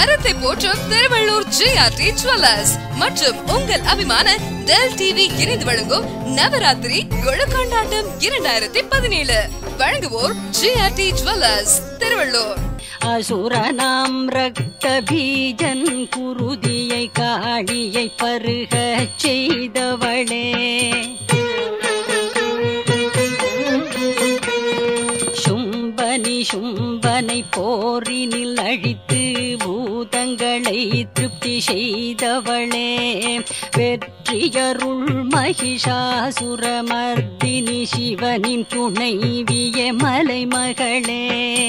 தரத்தை போற்றும் Tiruvallur GRT jewellers மற்றும் உங்கள் அபிமான டெல் டிவி இணைந்து வழங்கும் நவராத்திரி குழு கொண்டாட்டம் இரண்டாயிரத்தி பதினேழு வழங்குவோர் ஜிஆர்டி ஜுவல்லர்ஸ் திருவள்ளூர் அசுரனாம் ரக்த பீஜன் குருதியை காளியை பருகச் செய்தவளே சும்பனி சும்பனை போரினில் அழித்து பூதங்களை திருப்தி செய்தவளே வெற்றியருள் மகிஷாசுரமர்தினி சிவனின் துணைவிய மலைமகளே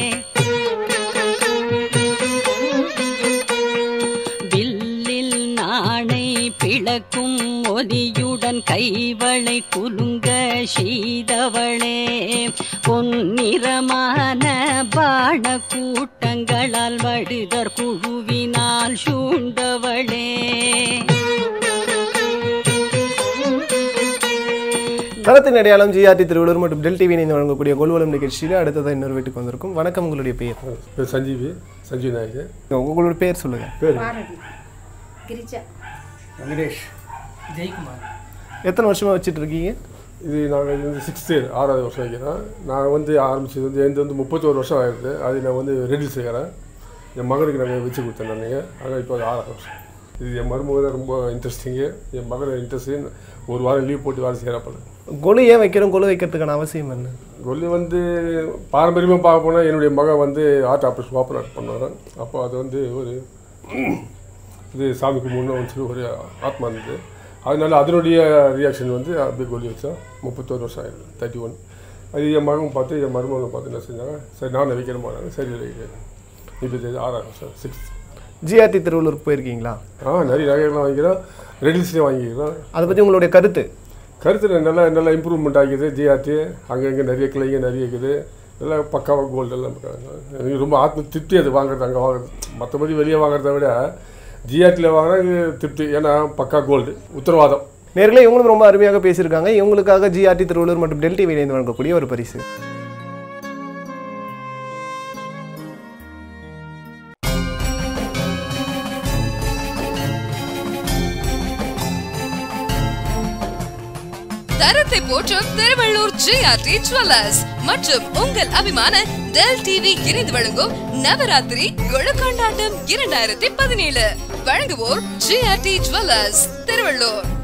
வில்லில் நாணை பிளக்கும் ஒலியுடன் கைவளை குலுங்க செய்தவளே பொன்னிறமான பாண கூட்டங்களால் வடுதர் குழுவினால் சூண்டவளே தரத்தின் அடையாளம் ஜிஆர்டி திருவள்ளூர் மற்றும் டெல் டிவி இணைந்து வழங்கக்கூடிய கோல்வலம் நிகழ்ச்சியில் அடுத்ததாக இன்னொரு வீட்டுக்கு வந்திருக்கும் வணக்கம் உங்களுடைய பெயர் பேர் சஞ்சீவி சஞ்சீவ் நாயுடு உங்களுடைய பேர் சொல்லுங்க பேர் கிரிஜா வெங்கடேஷ் ஜெயக்குமார் எத்தனை வருஷமா வச்சுட்டு இருக்கீங்க இது நாங்கள் இது வந்து சிக்ஸ்த் இயர் ஆறாவது வருஷம் வைக்கிறோம் நான் வந்து ஆரம்பிச்சது வந்து எந்த வந்து முப்பத்தோரு வருஷம் ஆயிடுது அது நான் வந்து ரெடில் செய்கிறேன் என் மகனுக்கு நாங்கள் வச்சு கொடுத்தேன் நான் ஆனால் இப்போ அது ஆறாவது வருஷம் இது என் மருமக தான் ரொம்ப இன்ட்ரெஸ்டிங்கு என் மகன் இன்ட்ரெஸ்ட் ஒரு வாரம் லீவ் போட்டு வேலை செய்கிறப்பல கொலு ஏன் வைக்கிறோம் கொலு வைக்கிறதுக்கான அவசியம் என்ன கொல்லி வந்து பாரம்பரியமாக பார்க்க போனால் என்னுடைய மகன் வந்து ஆர்ட் ஆப்ரேஷன் ஓப்பன் ஆர்ட் பண்ணுவார் அப்போ அது வந்து ஒரு இது சாமிக்கு முன்னே வந்து ஒரு ஆத்மா இருந்தது அதனால அதனுடைய ரியாக்ஷன் வந்து அப்படியே கொல்லி வச்சோம் முப்பத்தோரு வருஷம் ஆயிடுது தேர்ட்டி ஒன் அது என் மகன் பார்த்து என் மருமகனை பார்த்து என்ன செஞ்சாங்க சரி நான் வைக்கிறேன் சரி வைக்கிறேன் இப்போ இது ஆறாவது வருஷம் சிக்ஸ் ஜிஆர்டி திருவள்ளூர் போயிருக்கீங்களா ஆ நிறைய நகைகள்லாம் வாங்கிக்கிறோம் ரெடில்ஸ்லேயும் வாங்கிக்கிறோம் அதை பற்றி உங்களுடைய கருத்து கருத்தில் நல்லா நல்லா இம்ப்ரூவ்மெண்ட் ஆகிக்குது ஜிஆர்டி அங்கங்கே நிறைய கிளைங்க நிறைய இருக்குது நல்லா பக்காவாக கோல்டு எல்லாம் இருக்காங்க. எனக்கு ரொம்ப ஆத்ம திருப்தி அது வாங்குறது அங்கே வாங்குறது மற்றபடி வெளியே வாங்குறத விட ஜிஆர்டியில் வாங்கினா இது திருப்தி ஏன்னா பக்கா கோல்டு உத்தரவாதம் நேர்களே இவங்களும் ரொம்ப அருமையாக பேசியிருக்காங்க இவங்களுக்காக ஜிஆர்டி திருவள்ளூர் மற்றும் டெல் டிவி இணைந்து வழங்கக்கூடிய ஒரு பரிசு தரத்தை போற்றும் திருவள்ளூர் ஜிஆர்டி ஜுவல்லர்ஸ் மற்றும் உங்கள் அபிமான டெல் டிவி இணைந்து வழங்கும் நவராத்திரி குழு கொண்டாட்டம் இரண்டாயிரத்தி பதினேழு வழங்குவோர் ஜிஆர்டி ஜுவல்லர்ஸ் திருவள்ளூர்